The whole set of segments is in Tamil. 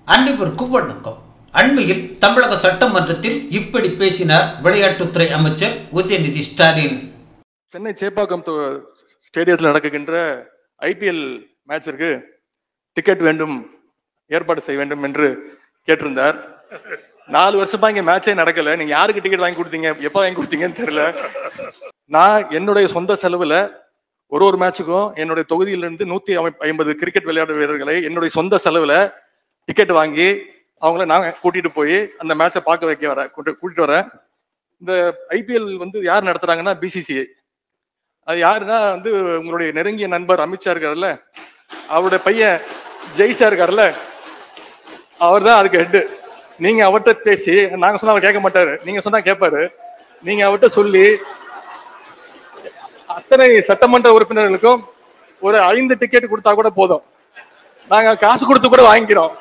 அனைவருக்கும் வணக்கம் அண்மையில் தமிழக சட்டமன்றத்தில் இப்படி பேசினார் விளையாட்டுத்துறை அமைச்சர் உதயநிதி ஸ்டாலின் சென்னை சேப்பாக்கம் தொ- ஸ்டேடியத்தில் நடக்குகின்ற ஐபிஎல் மேட்சிற்கு டிக்கெட் வேண்டும் ஏற்பாடு செய்ய வேண்டும் என்று கேட்டிருந்தார் நாலு வருஷமா இங்க மேட்சே நடக்கல நீங்க யாருக்கு டிக்கெட் வாங்கி கொடுத்தீங்க எப்ப வாங்கி கொடுத்தீங்கன்னு தெரியல நான் என்னுடைய சொந்த செலவுல ஒரு ஒரு மேட்சுக்கும் என்னுடைய தொகுதியில இருந்து நூத்தி ஐம்பது கிரிக்கெட் விளையாட்டு வீரர்களை என்னுடைய சொந்த செலவுல டிக்கெட் வாங்கி அவங்கள நான் கூட்டிட்டு போய் அந்த மேட்சை பார்க்க வைக்க வரேன் கூட்டி- கூட்டிட்டு வரேன் இந்த ஐபிஎல் வந்து யார் நடத்துறாங்கன்னா பிசிசிஐ அது யாருன்னா வந்து உங்களுடைய நெருங்கிய நண்பர் அமித்ஷா இருக்காருல்ல அவருடைய பையன் ஜெய்ஷா இருக்காருல்ல அவர் தான் அதுக்கு ஹெட்டு நீங்க அவர்கிட்ட பேசி நாங்க சொன்னா அவர் கேட்க மாட்டாரு நீங்க சொன்னா கேட்பாரு நீங்க அவர்கிட்ட சொல்லி அத்தனை சட்டமன்ற உறுப்பினர்களுக்கும் ஒரு ஐந்து டிக்கெட் கொடுத்தா கூட போதும் நாங்க காசு கொடுத்து கூட வாங்கிக்கிறோம்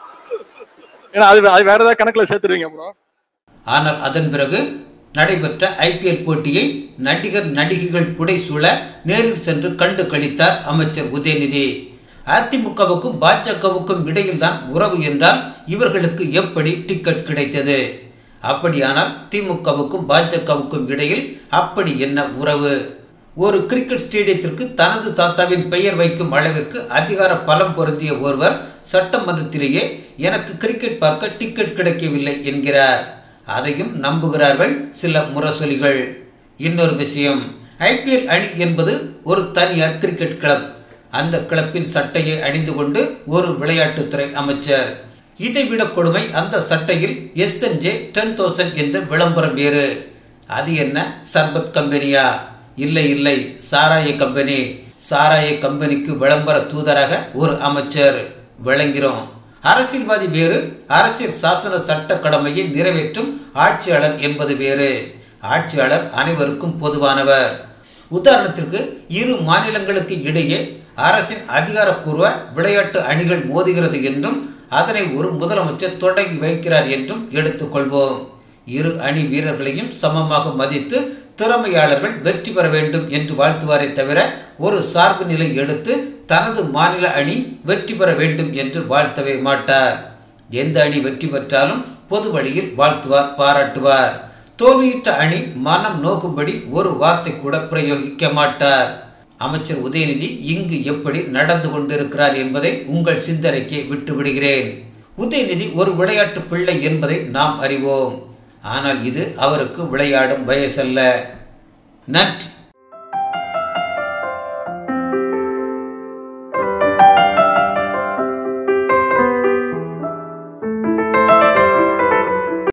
ஏன்னா அது அது வேற ஏதாவது கணக்குல சேர்த்துருவீங்க அப்புறம் ஆனால் அதன் பிறகு நடைபெற்ற ஐபிஎல் போட்டியை நடிகர் நடிகைகள் புடைசூழ நேரில் சென்று கண்டு கழித்தார் அமைச்சர் உதயநிதி அதிமுகவுக்கும் பாஜகவுக்கும் இடையில்தான் உறவு என்றால் இவர்களுக்கு எப்படி டிக்கெட் கிடைத்தது அப்படியானால் திமுகவுக்கும் பாஜகவுக்கும் இடையில் அப்படி என்ன உறவு ஒரு கிரிக்கெட் ஸ்டேடியத்திற்கு தனது தாத்தாவின் பெயர் வைக்கும் அளவிற்கு அதிகார பலம் பொருந்திய ஒருவர் சட்டமன்றத்திலேயே எனக்கு கிரிக்கெட் பார்க்க டிக்கெட் கிடைக்கவில்லை என்கிறார் அதையும் நம்புகிறார்கள் சில முரசொலிகள் இன்னொரு விஷயம் ஐபிஎல் அணி என்பது ஒரு தனியார் கிரிக்கெட் கிளப் அந்த கிளப்பின் சட்டையை அணிந்து கொண்டு ஒரு விளையாட்டுத்துறை அமைச்சர் இதைவிட கொடுமை அந்த சட்டையில் எஸ்என்ஜே டென் தௌசண்ட் என்ற விளம்பரம் வேறு அது என்ன சர்பத் கம்பெனியா இல்லை இல்லை சாராய கம்பெனி சாராய கம்பெனிக்கு விளம்பர தூதராக ஒரு அமைச்சர் விளங்கிறோம் அரசியல்வாதி வேறு அரசியல் சாசன சட்ட கடமையை நிறைவேற்றும் ஆட்சியாளர் என்பது வேறு ஆட்சியாளர் அனைவருக்கும் பொதுவானவர் உதாரணத்திற்கு இரு மாநிலங்களுக்கு இடையே அரசின் அதிகாரப்பூர்வ விளையாட்டு அணிகள் மோதுகிறது என்றும் அதனை ஒரு முதலமைச்சர் தொடங்கி வைக்கிறார் என்றும் எடுத்துக்கொள்வோம் இரு அணி வீரர்களையும் சமமாக மதித்து திறமையாளர்கள் வெற்றி பெற வேண்டும் என்று வாழ்த்துவாரே தவிர ஒரு சார்பு நிலை எடுத்து தனது மாநில அணி வெற்றி பெற வேண்டும் என்று வாழ்த்தவே மாட்டார் எந்த அணி வெற்றி பெற்றாலும் பொது வழியில் வாழ்த்துவார் பாராட்டுவார் தோல்வியுற்ற அணி மனம் நோக்கும்படி ஒரு வார்த்தை கூட பிரயோகிக்க மாட்டார் அமைச்சர் உதயநிதி இங்கு எப்படி நடந்து கொண்டிருக்கிறார் என்பதை உங்கள் சிந்தனைக்கு விட்டு விடுகிறேன் உதயநிதி ஒரு விளையாட்டு பிள்ளை என்பதை நாம் அறிவோம் ஆனால் இது அவருக்கு விளையாடும் வயசல்ல நன்றி